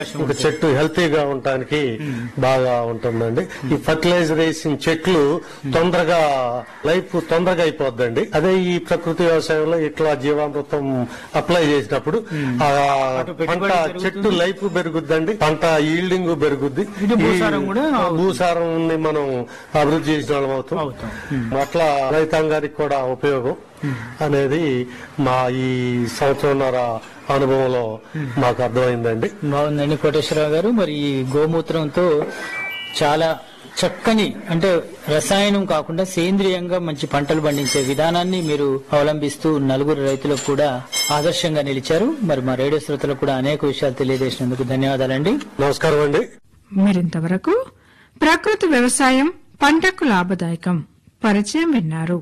ఒక చెట్టు హెల్తీగా ఉండటానికి బాగా ఉంటుందండి ఈ ఫర్టిలైజర్ వేసిన చెట్లు తొందరగా లైఫ్ తొందరగా అయిపోద్దండి అదే ఈ ప్రకృతి వ్యవసాయంలో ఇట్లా జీవామృతం అప్లై చేసినప్పుడు ఆ అటు పెట్టుబడి పంట పెరుగుతుంది. చెట్టు లైఫ్ పెరుగుద్దండి పంట ఈల్డింగ్ పెరుగుద్ది ఇటు భూసారం ఈ కూడా అవుతుంది. భూసారం మనం అభివృద్ధి చేసిన వాళ్ళం అవుతాం అవుతాం. అట్లా రైతాంగానికి కూడా ఉపయోగం అనేది మా ఈ సంవత్సరంన్నర అనుభవంలో మాకు అర్థమైందండి బాగుందండి కోటేశ్వరరావు గారు మరి ఈ గోమూత్రంతో చాలా చక్కని అంటే రసాయనం కాకుండా సేంద్రియంగా మంచి పంటలు పండించే విధానాన్ని మీరు అవలంబిస్తూ నలుగురు రైతులకు కూడా ఆదర్శంగా నిలిచారు మరి మా రేడియో శ్రోతలకు కూడా అనేక విషయాలు తెలియజేసినందుకు ధన్యవాదాలండి నమస్కారం అండి మరింతవరకు ప్రకృతి వ్యవసాయం పంటకు లాభదాయకం పరిచయం విన్నారు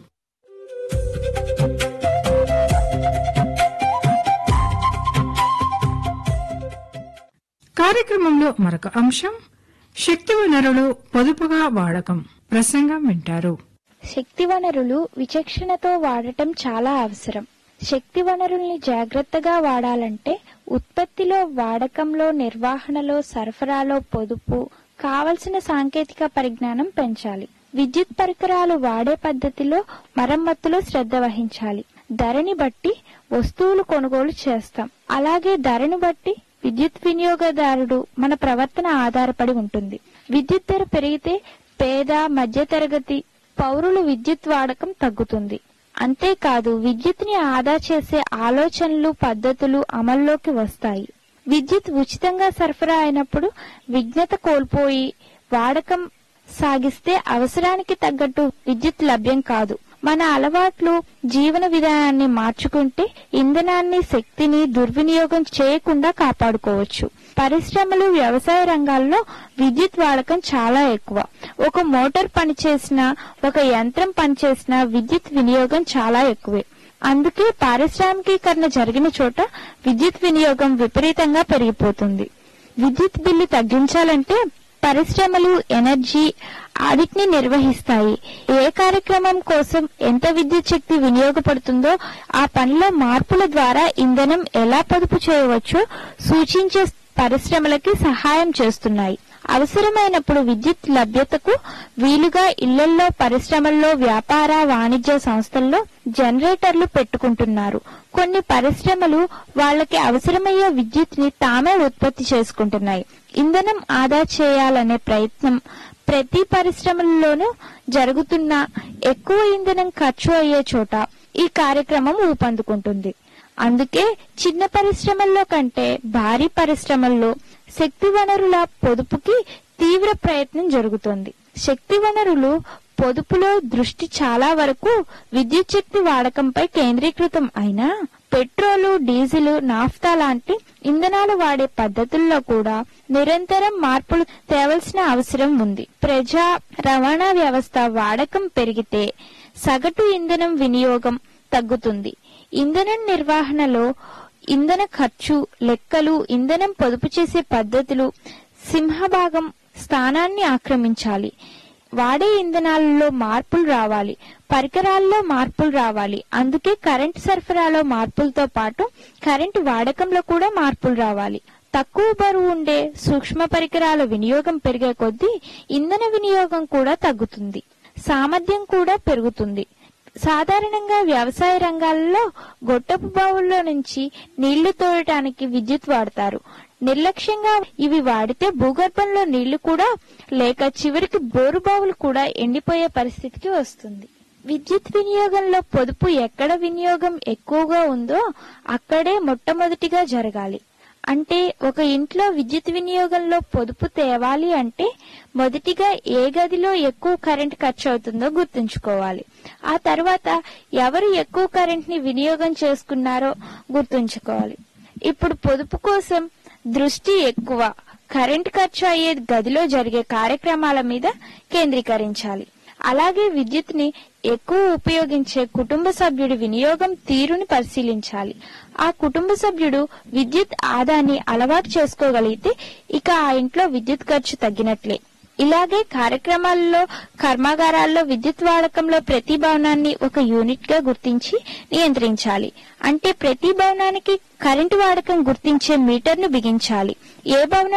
కార్యక్రమంలో మరొక అంశం శక్తి వనరులు పొదుపుగా వాడకం ప్రసంగం వింటారు శక్తి వనరులు విచక్షణతో వాడటం చాలా అవసరం శక్తి వనరుల్ని జాగ్రత్తగా వాడాలంటే ఉత్పత్తిలో వాడకంలో నిర్వహణలో సరఫరాలో పొదుపు కావలసిన సాంకేతిక పరిజ్ఞానం పెంచాలి విద్యుత్ పరికరాలు వాడే పద్ధతిలో మరమ్మతులో శ్రద్ధ వహించాలి ధరని బట్టి వస్తువులు కొనుగోలు చేస్తాం అలాగే ధరను బట్టి విద్యుత్ వినియోగదారుడు మన ప్రవర్తన ఆధారపడి ఉంటుంది విద్యుత్ ధర పెరిగితే పేద మధ్యతరగతి పౌరులు విద్యుత్ వాడకం తగ్గుతుంది అంతేకాదు విద్యుత్ని ఆదా చేసే ఆలోచనలు పద్ధతులు అమల్లోకి వస్తాయి విద్యుత్ ఉచితంగా సరఫరా అయినప్పుడు విఘ్నత కోల్పోయి వాడకం సాగిస్తే అవసరానికి తగ్గట్టు విద్యుత్ లభ్యం కాదు మన అలవాట్లు జీవన విధానాన్ని మార్చుకుంటే ఇంధనాన్ని శక్తిని దుర్వినియోగం చేయకుండా కాపాడుకోవచ్చు పరిశ్రమలు వ్యవసాయ రంగాల్లో విద్యుత్ వాడకం చాలా ఎక్కువ ఒక మోటార్ పనిచేసిన ఒక యంత్రం పనిచేసిన విద్యుత్ వినియోగం చాలా ఎక్కువే అందుకే పారిశ్రామికీకరణ జరిగిన చోట విద్యుత్ వినియోగం విపరీతంగా పెరిగిపోతుంది విద్యుత్ బిల్లు తగ్గించాలంటే పరిశ్రమలు ఎనర్జీ ఆడిట్ ని నిర్వహిస్తాయి ఏ కార్యక్రమం కోసం ఎంత విద్యుత్ శక్తి వినియోగపడుతుందో ఆ పనిలో మార్పుల ద్వారా ఇంధనం ఎలా పొదుపు చేయవచ్చో సూచించే పరిశ్రమలకి సహాయం చేస్తున్నాయి అవసరమైనప్పుడు విద్యుత్ లభ్యతకు వీలుగా ఇళ్లల్లో పరిశ్రమల్లో వ్యాపార వాణిజ్య సంస్థల్లో జనరేటర్లు పెట్టుకుంటున్నారు కొన్ని పరిశ్రమలు వాళ్ళకి అవసరమయ్యే విద్యుత్ ని తామే ఉత్పత్తి చేసుకుంటున్నాయి ఇంధనం ఆదా చేయాలనే ప్రయత్నం ప్రతి పరిశ్రమల్లోనూ జరుగుతున్న ఎక్కువ ఇంధనం ఖర్చు అయ్యే చోట ఈ కార్యక్రమం ఊపందుకుంటుంది అందుకే చిన్న పరిశ్రమల్లో కంటే భారీ పరిశ్రమల్లో శక్తి వనరుల పొదుపుకి తీవ్ర ప్రయత్నం జరుగుతోంది శక్తి వనరులు పొదుపులో దృష్టి చాలా వరకు విద్యుత్ శక్తి వాడకంపై కేంద్రీకృతం అయినా పెట్రోలు డీజిల్ నాఫ్తా లాంటి ఇంధనాలు వాడే పద్ధతుల్లో కూడా నిరంతరం మార్పులు తేవలసిన అవసరం ఉంది ప్రజా రవాణా వ్యవస్థ వాడకం పెరిగితే సగటు ఇంధనం వినియోగం తగ్గుతుంది ఇంధనం నిర్వహణలో ఇంధన ఖర్చు లెక్కలు ఇంధనం పొదుపు చేసే పద్ధతులు సింహభాగం స్థానాన్ని ఆక్రమించాలి వాడే ఇంధనాలలో మార్పులు రావాలి పరికరాల్లో మార్పులు రావాలి అందుకే కరెంటు సరఫరాలో మార్పులతో పాటు కరెంటు వాడకంలో కూడా మార్పులు రావాలి తక్కువ బరువు ఉండే సూక్ష్మ పరికరాల వినియోగం పెరిగే కొద్దీ ఇంధన వినియోగం కూడా తగ్గుతుంది సామర్థ్యం కూడా పెరుగుతుంది సాధారణంగా వ్యవసాయ రంగాల్లో గొట్టపు బావుల్లో నుంచి నీళ్లు తోడటానికి విద్యుత్ వాడతారు నిర్లక్ష్యంగా ఇవి వాడితే భూగర్భంలో నీళ్లు కూడా లేక చివరికి బోరు బావులు కూడా ఎండిపోయే పరిస్థితికి వస్తుంది విద్యుత్ వినియోగంలో పొదుపు ఎక్కడ వినియోగం ఎక్కువగా ఉందో అక్కడే మొట్టమొదటిగా జరగాలి అంటే ఒక ఇంట్లో విద్యుత్ వినియోగంలో పొదుపు తేవాలి అంటే మొదటిగా ఏ గదిలో ఎక్కువ కరెంట్ ఖర్చు అవుతుందో గుర్తుంచుకోవాలి ఆ తర్వాత ఎవరు ఎక్కువ కరెంట్ ని వినియోగం చేసుకున్నారో గుర్తుంచుకోవాలి ఇప్పుడు పొదుపు కోసం దృష్టి ఎక్కువ కరెంట్ ఖర్చు అయ్యే గదిలో జరిగే కార్యక్రమాల మీద కేంద్రీకరించాలి అలాగే విద్యుత్ ని ఎక్కువ ఉపయోగించే కుటుంబ సభ్యుడి వినియోగం తీరుని పరిశీలించాలి ఆ కుటుంబ సభ్యుడు విద్యుత్ ఆదాన్ని అలవాటు చేసుకోగలిగితే ఇక ఆ ఇంట్లో విద్యుత్ ఖర్చు తగ్గినట్లే ఇలాగే కార్యక్రమాల్లో కర్మాగారాల్లో విద్యుత్ వాడకంలో ప్రతి భవనాన్ని ఒక యూనిట్ గా గుర్తించి నియంత్రించాలి అంటే ప్రతి భవనానికి కరెంటు వాడకం గుర్తించే మీటర్ను బిగించాలి ఏ భవనం